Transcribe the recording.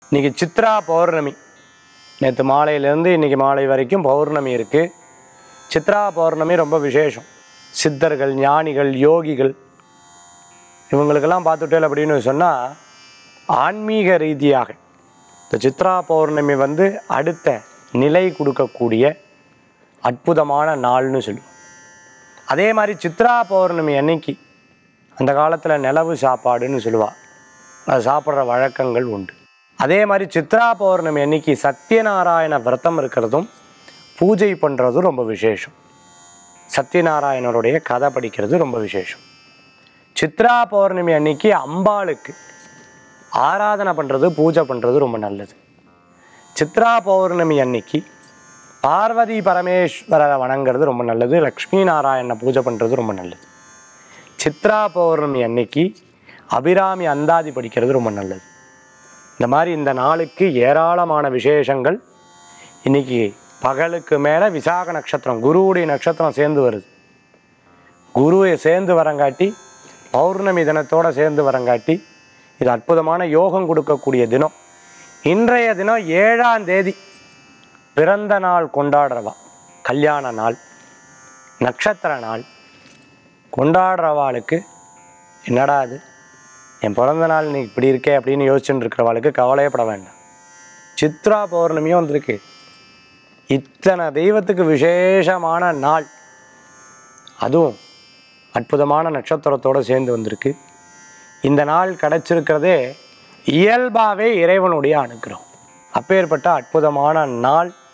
இன்னைக்கு சித்ரா பௌர்ணமி நேற்று மாலையிலேருந்து இன்னைக்கு மாலை வரைக்கும் பௌர்ணமி இருக்குது சித்ரா பௌர்ணமி ரொம்ப விசேஷம் சித்தர்கள் ஞானிகள் யோகிகள் இவங்களுக்கெல்லாம் பார்த்துட்டேல் அப்படின்னு சொன்னால் ஆன்மீக ரீதியாக இந்த சித்ரா பௌர்ணமி வந்து அடுத்த நிலை கொடுக்கக்கூடிய அற்புதமான நாள்னு சொல்லுவோம் அதே மாதிரி சித்ரா பௌர்ணமி அன்னைக்கு அந்த காலத்தில் நிலவு சாப்பாடுன்னு சொல்லுவாள் அது சாப்பிட்ற வழக்கங்கள் உண்டு அதே மாதிரி சித்ரா பௌர்ணமி அன்னைக்கு சத்யநாராயண விரதம் இருக்கிறதும் பூஜை பண்ணுறதும் ரொம்ப விசேஷம் சத்யநாராயணருடைய கதை படிக்கிறது ரொம்ப விசேஷம் சித்ரா பௌர்ணமி அன்னைக்கு அம்பாளுக்கு ஆராதனை பண்ணுறது பூஜை பண்ணுறது ரொம்ப நல்லது சித்ரா பௌர்ணமி அன்னைக்கு பார்வதி பரமேஸ்வரரை வணங்குறது ரொம்ப நல்லது லக்ஷ்மி நாராயணனை பூஜை பண்ணுறது ரொம்ப நல்லது சித்ரா பௌர்ணமி அன்னைக்கு அபிராமி அந்தாதி படிக்கிறது ரொம்ப நல்லது இந்த மாதிரி இந்த நாளுக்கு ஏராளமான விசேஷங்கள் இன்னைக்கு பகலுக்கு மேலே விசாக நட்சத்திரம் குருவுடைய நட்சத்திரம் சேர்ந்து வருது குருவை சேர்ந்து வரங்காட்டி பௌர்ணமி தினத்தோட சேர்ந்து வரங்காட்டி இது அற்புதமான யோகம் கொடுக்கக்கூடிய தினம் இன்றைய தினம் ஏழாம் தேதி பிறந்த நாள் கொண்டாடுறவா கல்யாண நாள் நட்சத்திர நாள் கொண்டாடுறவாளுக்கு என்னடா அது என் பிறந்த நாள் நீ இப்படி இருக்கே அப்படின்னு யோசிச்சுட்டு இருக்கிறவாளுக்கு கவலையப்பட வேண்டாம் சித்ரா பௌர்ணமியும் வந்திருக்கு இத்தனை தெய்வத்துக்கு விசேஷமான நாள் அதுவும் அற்புதமான நட்சத்திரத்தோடு சேர்ந்து வந்திருக்கு இந்த நாள் கிடைச்சிருக்கிறதே இயல்பாகவே இறைவனுடைய அனுக்கிரகம் அப்பேற்பட்ட அற்புதமான நாள்